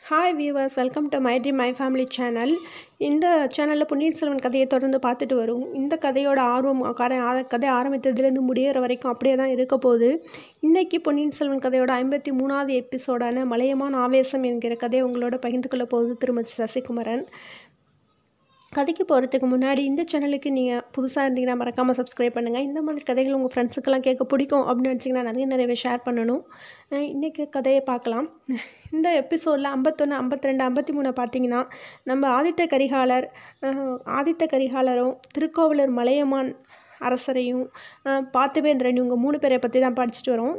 Hi viewers welcome to my dream my family channel இந்த சேனலில் பொன்னியின் செல்வன் கதையை தொடர்ந்து பார்த்துட்டு வரும் இந்த கதையோட ஆர்வம் கரை ஆ- கதை ஆரம்பித்ததுலேருந்து முடியிற வரைக்கும் அப்படியே தான் இருக்க போகுது இன்றைக்கி பொன்னியின் செல்வன் கதையோட ஐம்பத்தி மூணாவது எபிசோடான மலையமான ஆவேசம் என்கிற கதையை உங்களோட பகிர்ந்து கொள்ள போகுது திருமதி சசிகுமரன் கதைக்கு போகிறதுக்கு முன்னாடி இந்த சேனலுக்கு நீங்கள் புதுசாக இருந்தீங்கன்னா மறக்காமல் சப்ஸ்கிரைப் பண்ணுங்கள் இந்த மாதிரி கதைகள் உங்கள் ஃப்ரெண்ட்ஸுக்கெல்லாம் கேட்க பிடிக்கும் அப்படின்னு நினச்சிங்கன்னா நிறைய நிறையவே ஷேர் பண்ணணும் அஹ் இன்றைக்கி கதையை பார்க்கலாம் இந்த எபிசோடில் ஐம்பத்தொன்று ஐம்பத்தி ரெண்டு ஐம்பத்தி மூணு பார்த்தீங்கன்னா நம்ம ஆதித்த கரிகாலர் அஹ் ஆதித்த கரிகாலரும் திருக்கோவலூர் மலையமான் அரசரையும் அஹ் பார்த்திபேந்திரன் இவங்க மூணு பேரை பற்றி தான் படிச்சுட்டு வரோம்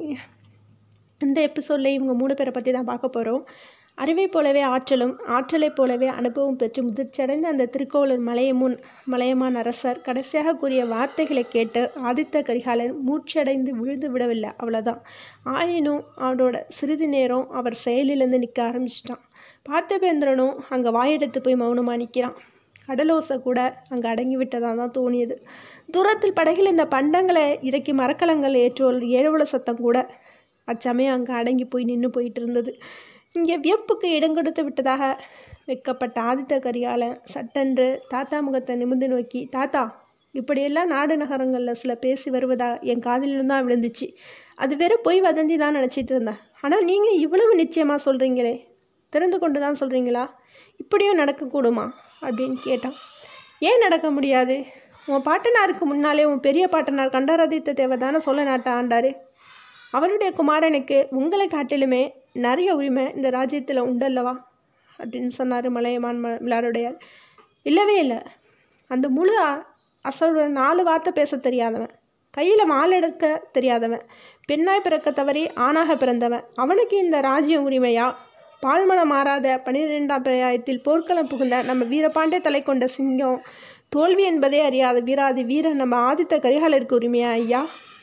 இந்த எபிசோடில் இவங்க மூணு பேரை பற்றி தான் பார்க்க போகிறோம் அறிவை போலவே ஆற்றலும் ஆற்றலைப் போலவே அனுபவம் பெற்று முதிர்ச்சியடைந்த அந்த திருக்கோவலூர் மலையமுன் மலையமான் அரசர் கடைசியாக கூறிய வார்த்தைகளை கேட்டு ஆதித்த கரிகாலன் மூச்சடைந்து விழுந்து விடவில்லை அவ்வளோதான் ஆயினும் அவனோட சிறிது நேரம் அவர் செயலிலேருந்து நிற்க ஆரம்பிச்சிட்டான் பார்த்திபேந்திரனும் அங்கே வாயெடுத்து போய் மௌனமாக நிற்கிறான் கடலோசை கூட அங்கே அடங்கி விட்டதாக தான் தோணியது தூரத்தில் படகில் இந்த பண்டங்களை இறக்கி மரக்கலங்கள் ஏற்றுவோர் ஏழுவல சத்தம் கூட அச்சமயம் அங்கே அடங்கி போய் நின்று போயிட்டு இருந்தது இங்கே வியப்புக்கு இடம் கொடுத்து விட்டதாக வைக்கப்பட்ட ஆதித்த கரிகாலன் சட்டென்று தாத்தா முகத்தை நிமிர்ந்து நோக்கி தாத்தா இப்படியெல்லாம் நாடு நகரங்களில் சில பேசி வருவதா என் காதிலும் தான் விழுந்துச்சு அது வெறும் பொய் வதந்தி தான் நினச்சிட்டு இருந்தேன் ஆனால் நீங்கள் இவ்வளவு நிச்சயமாக சொல்கிறீங்களே திறந்து கொண்டு தான் சொல்கிறீங்களா இப்படியும் நடக்கக்கூடுமா அப்படின்னு கேட்டான் ஏன் நடக்க முடியாது உன் பாட்டனாருக்கு முன்னாலே உன் பெரிய பாட்டனார் கண்டராதித்த தேவை தானே சொல்ல நாட்ட ஆண்டாரு அவருடைய குமாரனுக்கு உங்களை காட்டிலுமே நிறைய உரிமை இந்த ராஜ்யத்தில் உண்டல்லவா அப்படின்னு சொன்னார் மலையமான் ம மிலாருடையார் இல்லவே இல்லை அந்த முழு அ- அசோட நாலு வார்த்தை பேச தெரியாதவன் கையில் மால் எடுக்க தெரியாதவன் பெண்ணாய் பிறக்க தவறி ஆணாக பிறந்தவன் அவனுக்கு இந்த ராஜ்யம் உரிமையா பால்மனம் மாறாத பன்னிரெண்டாம் பிரயாயத்தில் போர்க்களம் புகுந்த நம்ம வீரபாண்டிய தலை கொண்ட சிங்கம் தோல்வி என்பதே அறியாத வீராதி வீரன் நம்ம ஆதித்த கரிகாலருக்கு உரிமையா ஐயா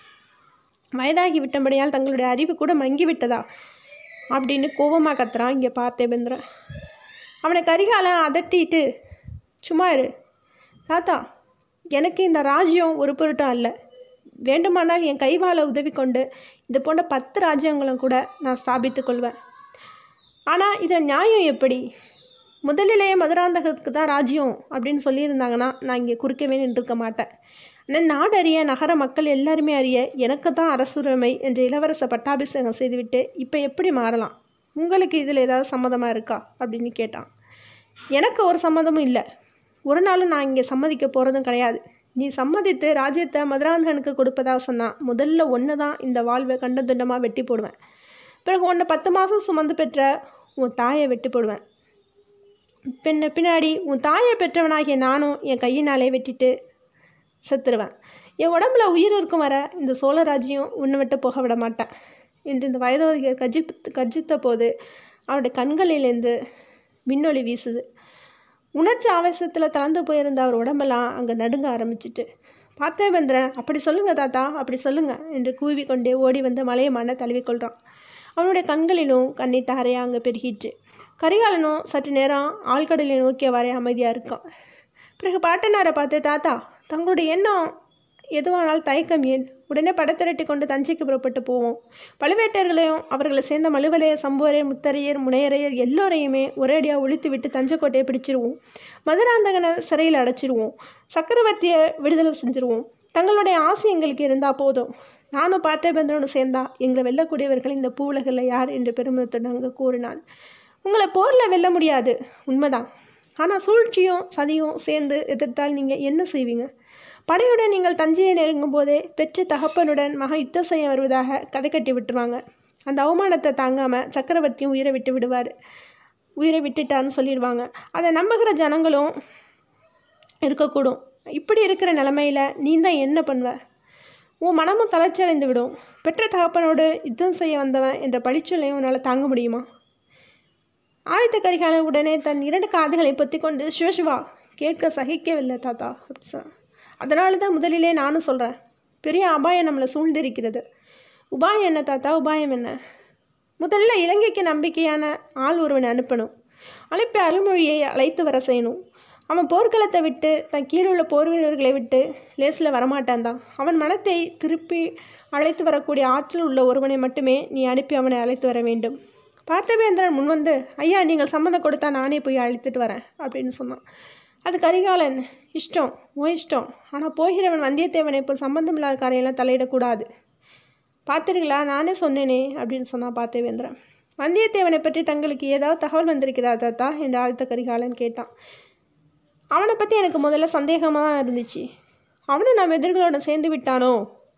வயதாகி விட்டபடியால் தங்களுடைய அறிவு கூட மங்கி விட்டதா அப்படின்னு கோவமாக கத்துறான் இங்கே பார்த்தேபேந்திரன் அவனை கரிகாலன் அதட்டிட்டு சும்மா இரு தாத்தா எனக்கு இந்த ராஜ்யம் ஒரு பொருட்டும் அல்ல வேண்டுமானால் என் கைவாள உதவி கொண்டு இது போன்ற பத்து ராஜ்யங்களும் கூட நான் ஸ்தாபித்துக் கொள்வேன் ஆனால் இதில் நியாயம் எப்படி முதலிலேயே மதுராந்தகத்துக்கு தான் ராஜ்யம் அப்படின்னு சொல்லியிருந்தாங்கன்னா நான் இங்கே குறுக்கவே நின்றுருக்க மாட்டேன் ஆனால் நாடு அறிய நகர மக்கள் எல்லாருமே அறிய எனக்கு தான் அரசுரிமை என்று இளவரச பட்டாபிஷேகம் செய்துவிட்டு இப்போ எப்படி மாறலாம் உங்களுக்கு இதில் ஏதாவது சம்மதமாக இருக்கா அப்படின்னு கேட்டான் எனக்கு ஒரு சம்மதமும் இல்லை ஒரு நாளும் நான் இங்கே சம்மதிக்க போகிறதும் கிடையாது நீ சம்மதித்து ராஜ்யத்தை மதுராந்தகனுக்கு கொடுப்பதாக சொன்னால் முதல்ல ஒன்று தான் இந்த வாழ்வை கண்ட துண்டமாக வெட்டி போடுவேன் பிறகு உன்னை பத்து மாதம் சுமந்து பெற்ற உன் தாயை வெட்டி போடுவேன் பின்ன பின்னாடி உன் தாயை பெற்றவனாகிய நானும் என் கையினாலே வெட்டிட்டு செத்துருவேன் என் உடம்புல உயிர் இருக்கும் வர இந்த சோழராஜ்யம் உன்னை விட்டு போக விட மாட்டேன் என்று இந்த வயதோதிகர் கர்ஜி கர்ஜித்த போது அவருடைய கண்களிலிருந்து விண்ணொளி வீசுது உணர்ச்சி ஆவேசத்தில் தளர்ந்து போயிருந்த அவர் உடம்பெல்லாம் அங்கே நடுங்க ஆரம்பிச்சிட்டு பார்த்தேவேந்திரன் அப்படி சொல்லுங்க தாத்தா அப்படி சொல்லுங்க என்று கூவி கொண்டே ஓடி வந்து மலையமான தழுவிக்கொள்கிறான் அவனுடைய கண்களிலும் கண்ணீர் தாரையாக அங்கே பெருகிட்டு கரிகாலனும் சற்று நேரம் ஆழ்கடலை நோக்கியவாறே அமைதியாக இருக்கான் பிறகு பாட்டனாரை பார்த்து தாத்தா தங்களுடைய எண்ணம் எதுவானால் தயக்கம் ஏன் உடனே படத்திரட்டி கொண்டு தஞ்சைக்கு புறப்பட்டு போவோம் பழுவேட்டையர்களையும் அவர்களை சேர்ந்த மலுவலையர் சம்புவரையர் முத்தரையர் முனையரையர் எல்லோரையுமே ஒரேடியாக ஒழித்து விட்டு தஞ்சைக்கோட்டையை பிடிச்சிருவோம் மதுராந்தகனை சிறையில் அடைச்சிருவோம் சக்கரவர்த்தியை விடுதலை செஞ்சிருவோம் தங்களுடைய ஆசை எங்களுக்கு இருந்தால் போதும் நானும் பார்த்தேபந்திரனும் சேர்ந்தா எங்களை வெல்லக்கூடியவர்கள் இந்த பூவுலகில் யார் என்று பெருமிதத்துடன் அங்கே கூறினான் உங்களை போரில் வெல்ல முடியாது உண்மைதான் ஆனால் சூழ்ச்சியும் சதியும் சேர்ந்து எதிர்த்தால் நீங்கள் என்ன செய்வீங்க படையுடன் நீங்கள் தஞ்சையை நெருங்கும் போதே பெற்ற தகப்பனுடன் மக யுத்தம் செய்ய வருவதாக கதை கட்டி விட்டுருவாங்க அந்த அவமானத்தை தாங்காமல் சக்கரவர்த்தியும் உயிரை விட்டு விடுவார் உயிரை விட்டுட்டான்னு சொல்லிடுவாங்க அதை நம்புகிற ஜனங்களும் இருக்கக்கூடும் இப்படி இருக்கிற நிலமையில நீ தான் என்ன பண்ணுவ உன் மனமும் தளர்ச்சி அடைந்து விடும் பெற்ற தகப்பனோடு யுத்தம் செய்ய வந்தவன் என்ற பழிச்சொல்லையும் உன்னால் தாங்க முடியுமா ஆதித்த கரிகாலன் உடனே தன் இரண்டு காதுகளை பொத்தி கொண்டு சிவசிவா கேட்க சகிக்கவில்லை தாத்தா அப்படி சொன்னான். அதனால தான் முதலிலே நானும் சொல்கிறேன் பெரிய அபாயம் நம்மளை சூழ்ந்திருக்கிறது உபாயம் என்ன தாத்தா உபாயம் என்ன முதல்ல இலங்கைக்கு நம்பிக்கையான ஆள் ஒருவனை அனுப்பணும் அழைப்பை அருள்மொழியை அழைத்து வர செய்யணும் அவன் போர்க்களத்தை விட்டு தன் கீழே உள்ள போர் வீரர்களை விட்டு லேசில் வரமாட்டான் தான் அவன் மனத்தை திருப்பி அழைத்து வரக்கூடிய ஆற்றல் உள்ள ஒருவனை மட்டுமே நீ அனுப்பி அவனை அழைத்து வர வேண்டும் பார்த்தவேந்திரன் முன் வந்து ஐயா நீங்கள் சம்மதம் கொடுத்தா நானே போய் அழைத்துட்டு வரேன் அப்படின்னு சொன்னான் அது கரிகாலன் இஷ்டம் உன் இஷ்டம் ஆனால் போகிறவன் வந்தியத்தேவனை இப்போ சம்பந்தம் இல்லாத காரையெல்லாம் தலையிடக்கூடாது பார்த்துருங்களா நானே சொன்னேனே அப்படின்னு சொன்னான் பார்த்தவேந்திரன் வந்தியத்தேவனை பற்றி தங்களுக்கு ஏதாவது தகவல் வந்திருக்கிறதா தாத்தா என்று ஆதித்த கரிகாலன் கேட்டான் அவனை பற்றி எனக்கு முதல்ல சந்தேகமாக தான் இருந்துச்சு அவனும் நம்ம எதிர்களோட சேர்ந்து விட்டானோ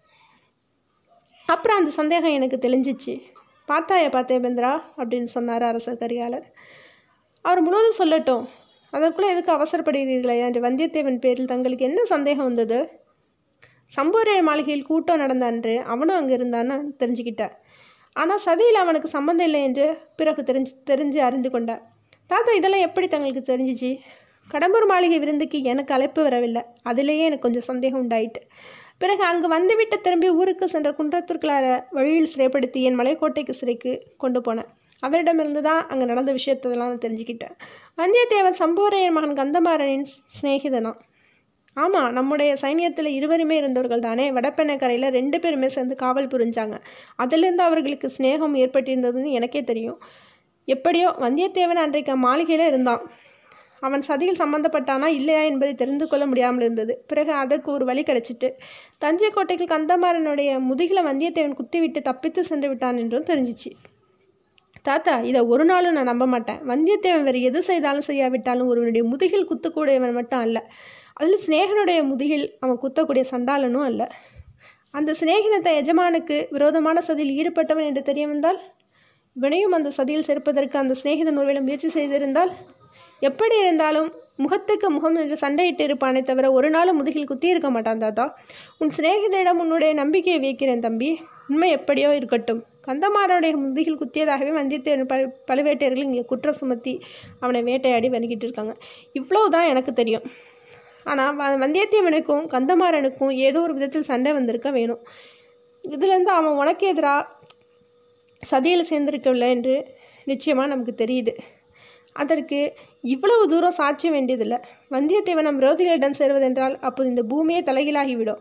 அப்புறம் அந்த சந்தேகம் எனக்கு தெளிஞ்சிச்சு பார்த்தாயா பார்த்தேபேந்திரா அப்படின்னு சொன்னார் அரசர் கரிகாலர் அவர் முழுவதும் சொல்லட்டும் அதற்குள்ளே எதுக்கு அவசரப்படுகிறீர்களே என்று வந்தியத்தேவன் பேரில் தங்களுக்கு என்ன சந்தேகம் வந்தது சம்பூரிய மாளிகையில் கூட்டம் நடந்த அன்று அவனும் அங்கே இருந்தான்னு தெரிஞ்சுக்கிட்டார் ஆனால் சதியில் அவனுக்கு சம்மந்தம் இல்லை என்று பிறகு தெரிஞ்சு தெரிஞ்சு அறிந்து கொண்டார் தாத்தா இதெல்லாம் எப்படி தங்களுக்கு தெரிஞ்சிச்சு கடம்பூர் மாளிகை விருந்துக்கு எனக்கு அழைப்பு வரவில்லை அதிலேயே எனக்கு கொஞ்சம் சந்தேகம் உண்டாயிட்டு பிறகு அங்கு வந்துவிட்டு திரும்பி ஊருக்கு சென்ற குன்றத்திற்குள்ளார வழியில் சிறைப்படுத்தி என் மலைக்கோட்டைக்கு சிறைக்கு கொண்டு போனேன் அவரிடமிருந்து தான் அங்கே நடந்த விஷயத்தெல்லாம் நான் தெரிஞ்சுக்கிட்டேன் வந்தியத்தேவன் சம்பூரையன் மகன் கந்தமாறனின் சிநேகிதனான் ஆமாம் நம்முடைய சைனியத்தில் இருவருமே இருந்தவர்கள் தானே வடப்பெண்ணக்கரையில் ரெண்டு பேருமே சேர்ந்து காவல் புரிஞ்சாங்க அதிலிருந்து அவர்களுக்கு சிநேகம் ஏற்பட்டிருந்ததுன்னு எனக்கே தெரியும் எப்படியோ வந்தியத்தேவன் அன்றைக்கு மாளிகையில் இருந்தான் அவன் சதியில் சம்பந்தப்பட்டானா இல்லையா என்பதை தெரிந்து கொள்ள முடியாமல் இருந்தது பிறகு அதற்கு ஒரு வழி கிடைச்சிட்டு தஞ்சை கோட்டைக்கு கந்தமாறனுடைய முதுகில் வந்தியத்தேவன் குத்திவிட்டு தப்பித்து சென்று விட்டான் என்றும் தெரிஞ்சிச்சு தாத்தா இதை ஒரு நாளும் நான் நம்ப மாட்டேன் வந்தியத்தேவன் வேறு எது செய்தாலும் செய்யாவிட்டாலும் ஒருவனுடைய முதுகில் குத்தக்கூடியவன் மட்டும் அல்ல அதில் சிநேகனுடைய முதுகில் அவன் குத்தக்கூடிய சண்டாளனும் அல்ல அந்த சிநேகிதத்தை எஜமானுக்கு விரோதமான சதியில் ஈடுபட்டவன் என்று தெரிய வந்தால் இவனையும் அந்த சதியில் சேர்ப்பதற்கு அந்த சிநேகிதன் ஒருவேளை முயற்சி செய்திருந்தால் எப்படி இருந்தாலும் முகத்துக்கு முகம் என்று சண்டையிட்டு இருப்பானே தவிர ஒரு நாளும் முதுகில் குத்தி இருக்க மாட்டான் தாத்தா உன் சிநேகிதரிடம் உன்னுடைய நம்பிக்கையை வைக்கிறேன் தம்பி உண்மை எப்படியோ இருக்கட்டும் கந்தமாறனுடைய முதுகில் குத்தியதாகவே வந்தியத்தேவன் பழு பழுவேட்டையர்கள் இங்கே குற்றம் சுமத்தி அவனை வேட்டையாடி வருகிட்டு இருக்காங்க இவ்வளவு தான் எனக்கு தெரியும் ஆனால் வ வந்தியத்தேவனுக்கும் கந்தமாறனுக்கும் ஏதோ ஒரு விதத்தில் சண்டை வந்திருக்க வேணும் இதுலேருந்து அவன் உனக்கு எதிராக சதியில் சேர்ந்திருக்கவில்லை என்று நிச்சயமாக நமக்கு தெரியுது அதற்கு இவ்வளவு தூரம் சாட்சியம் வேண்டியதில்லை வந்தியத்தேவன் நம் விரோதிகளிடம் சேர்வதென்றால் அப்போது இந்த பூமியே தலைகீழாகிவிடும்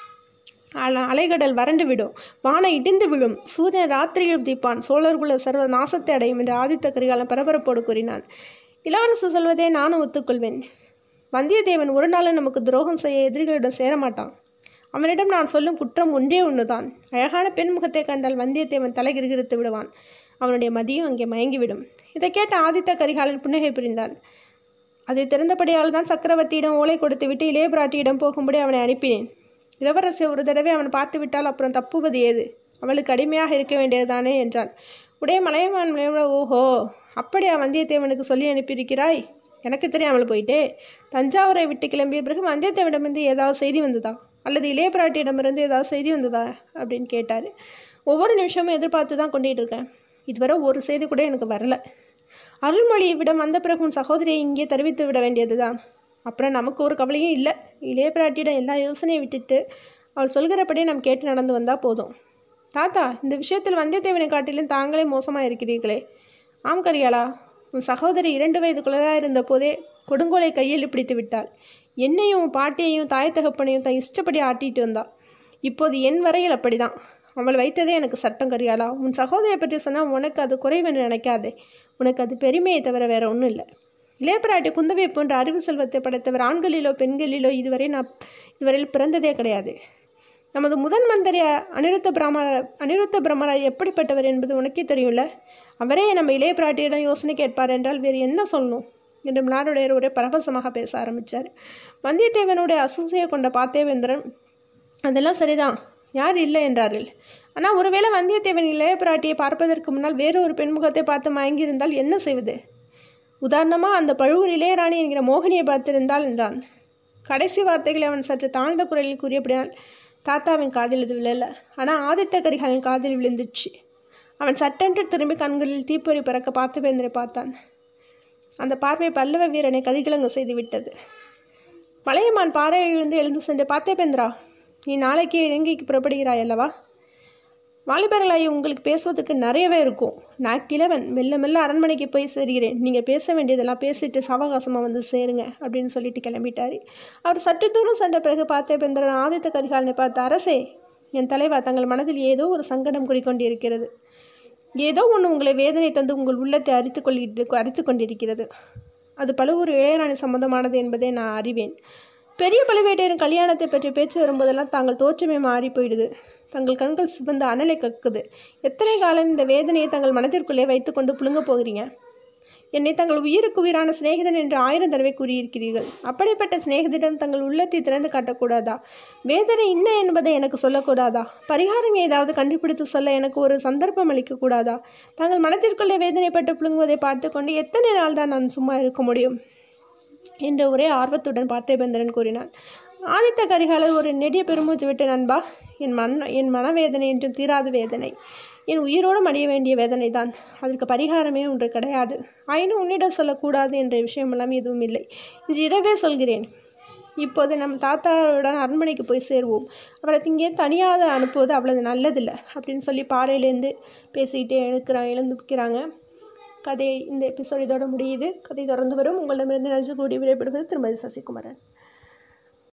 அல அலைகடல் வறண்டு விடும் வானம் இடிந்து விழும் சூரியன் ராத்திரியில் உதிப்பான் சோழர்குல சர்வ நாசத்தை அடையும் என்று ஆதித்த கரிகாலன் பரபரப்போடு கூறினான் இளவரசர் சொல்வதை நானும் ஒத்துக்கொள்வேன் வந்தியத்தேவன் ஒரு நாளும் நமக்கு துரோகம் செய்ய எதிரிகளிடம் சேரமாட்டான் அவனிடம் நான் சொல்லும் குற்றம் ஒன்றே ஒன்றுதான் அழகான பெண் முகத்தை கண்டால் வந்தியத்தேவன் தலைகிருகிருத்து விடுவான் அவனுடைய மதியம் அங்கே மயங்கிவிடும் இதை கேட்ட ஆதித்த கரிகாலன் புன்னகை புரிந்தான் அதை திறந்தபடியால் தான் சக்கரவர்த்தியிடம் ஓலை கொடுத்துவிட்டு இளைய பிராட்டியிடம் போகும்படி அவனை அனுப்பினேன் இளவரசி ஒரு தடவை அவன் பார்த்து விட்டால் அப்புறம் தப்புவது ஏது அவளுக்கு அடிமையாக இருக்க வேண்டியதுதானே என்றான் உடைய மலையமான் ஓஹோ அப்படியா வந்தியத்தேவனுக்கு சொல்லி அனுப்பியிருக்கிறாய் எனக்கு தெரியாமல் போயிட்டே தஞ்சாவூரை விட்டு கிளம்பிய பிறகு வந்தியத்தேவனிடமிருந்து ஏதாவது செய்தி வந்ததா அல்லது இளைய பிராட்டியிடமிருந்து ஏதாவது செய்தி வந்ததா அப்படின்னு கேட்டார் ஒவ்வொரு நிமிஷமும் எதிர்பார்த்து தான் கொண்டுட்டு இருக்கேன் இதுவரை ஒரு செய்தி கூட எனக்கு வரல அருள்மொழியை விட வந்த பிறகு உன் சகோதரியை இங்கே தெரிவித்து விட வேண்டியது தான் அப்புறம் நமக்கு ஒரு கவலையும் இல்லை இளைய பிராட்டியிடம் எல்லா யோசனையும் விட்டுட்டு அவள் சொல்கிறபடியே நாம் கேட்டு நடந்து வந்தால் போதும் தாத்தா இந்த விஷயத்தில் வந்தியத்தேவனை காட்டிலும் தாங்களே மோசமாக இருக்கிறீர்களே ஆம் கரியாளா உன் சகோதரி இரண்டு வயது குழந்தையாக இருந்த போதே கொடுங்கோலை கையில் பிடித்து விட்டாள் என்னையும் உன் பாட்டியையும் தாய் தகப்பனையும் தன் இஷ்டப்படி ஆட்டிட்டு வந்தா இப்போது என் வரையில் அப்படிதான் அவள் வைத்ததே எனக்கு சட்டம் கரியாளா உன் சகோதரியை பற்றி சொன்னால் உனக்கு அது குறைவென்று நினைக்காதே உனக்கு அது பெருமையை தவிர வேற ஒன்றும் இல்லை இளையபிராட்டி குந்தவை போன்ற அறிவு செல்வத்தை படைத்தவர் ஆண்களிலோ பெண்களிலோ இதுவரை நான் இதுவரையில் பிறந்ததே கிடையாது நமது முதன் மந்திரி அனிருத்த பிரம்மர அனிருத்த பிரம்மரா எப்படிப்பட்டவர் என்பது உனக்கே தெரியும்ல அவரே நம்ம இளைய பிராட்டியிடம் யோசனை கேட்பார் என்றால் வேறு என்ன சொல்லணும் என்று மிளாருடையர் ஒரே பரவசமாக பேச ஆரம்பித்தார் வந்தியத்தேவனுடைய அசூசையை கொண்ட பார்த்தேவேந்திரன் அதெல்லாம் சரிதான் யார் இல்லை என்றார்கள் ஆனால் ஒருவேளை வந்தியத்தேவன் இளைய பிராட்டியை பார்ப்பதற்கு முன்னால் வேறு ஒரு பெண்முகத்தை பார்த்து மயங்கியிருந்தால் என்ன செய்வது உதாரணமாக அந்த பழுவூர் இளையராணி என்கிற மோகினியை பார்த்திருந்தால் என்றான் கடைசி வார்த்தைகளை அவன் சற்று தாழ்ந்த குரலில் கூறியபடியால் தாத்தாவின் காதில் இது விழல ஆனால் ஆதித்த கரிகாலன் காதில் விழுந்துச்சு அவன் சட்டென்று திரும்பி கண்களில் தீப்பொறி பறக்க பார்த்தவேந்தரை பார்த்தான் அந்த பார்வை பல்லவ வீரனை கதிகிழங்க செய்து விட்டது மலையமான் பாறையிலிருந்து எழுந்து சென்று பார்த்தேபேந்திரா நீ நாளைக்கு இலங்கைக்கு புறப்படுகிறாய் அல்லவா வாலிபர்களாகி உங்களுக்கு பேசுவதற்கு நிறையவே இருக்கும் நான் கிழவன் மெல்ல மெல்ல அரண்மனைக்கு போய் சேர்கிறேன் நீங்கள் பேச வேண்டியதெல்லாம் பேசிட்டு சாவகாசமாக வந்து சேருங்க அப்படின்னு சொல்லிட்டு கிளம்பிட்டார் அவர் சற்று தூரம் சென்ற பிறகு பார்த்தேபேந்திரன் ஆதித்த கரிகாலனை பார்த்து அரசே என் தலைவா தங்கள் மனதில் ஏதோ ஒரு சங்கடம் குடிக்கொண்டிருக்கிறது ஏதோ ஒன்று உங்களை வேதனை தந்து உங்கள் உள்ளத்தை அரித்து கொள்ளிட்டு அரித்து கொண்டிருக்கிறது அது பழுவூர் இளையராணி சம்பந்தமானது என்பதை நான் அறிவேன் பெரிய பழுவேட்டையரின் கல்யாணத்தை பற்றி பேச்சு வரும்போதெல்லாம் தாங்கள் தோற்றமே மாறி போயிடுது தங்கள் கண்கள் சிவந்து அனலை கக்குது எத்தனை காலம் இந்த வேதனையை தங்கள் மனதிற்குள்ளே வைத்துக்கொண்டு புழுங்கப் போகிறீங்க என்னை தங்கள் உயிருக்கு உயிரான சிநேகிதன் என்று ஆயிரம் தடவை கூறியிருக்கிறீர்கள் அப்படிப்பட்ட சிநேகிதிடம் தங்கள் உள்ளத்தை திறந்து காட்டக்கூடாதா வேதனை என்ன என்பதை எனக்கு சொல்லக்கூடாதா பரிகாரம் ஏதாவது கண்டுபிடித்து சொல்ல எனக்கு ஒரு சந்தர்ப்பம் அளிக்கக்கூடாதா தங்கள் மனத்திற்குள்ளே வேதனைப்பட்டு புழுங்குவதை பார்த்து கொண்டு எத்தனை நாள் தான் நான் சும்மா இருக்க முடியும் என்று ஒரே ஆர்வத்துடன் பார்த்தேபந்திரன் கூறினான் ஆதித்த கரிகாலர் ஒரு நெடிய பெருமூச்சு விட்டு நண்பா என் மன என் மனவேதனை என்றும் தீராத வேதனை என் உயிரோடு மடிய வேண்டிய வேதனை தான் அதற்கு பரிகாரமே ஒன்று கிடையாது ஆயினும் உன்னிடம் சொல்லக்கூடாது என்ற விஷயமெல்லாம் எதுவும் இல்லை இன்று இரவே சொல்கிறேன் இப்போது நம் தாத்தாவுடன் அரண்மனைக்கு போய் சேருவோம் அவரை இங்கே தனியாக அனுப்புவது அவ்வளவு நல்லதில்லை அப்படின்னு சொல்லி பாறையிலேருந்து பேசிக்கிட்டே எழுக்கிறாங்க எழுந்துக்கிறாங்க கதை இந்த எபிசோட் இதோட முடியுது கதை தொடர்ந்து வரும் உங்களிடமிருந்து நன்றி கூடி விடைபெறுவது திருமதி சசிகுமரன்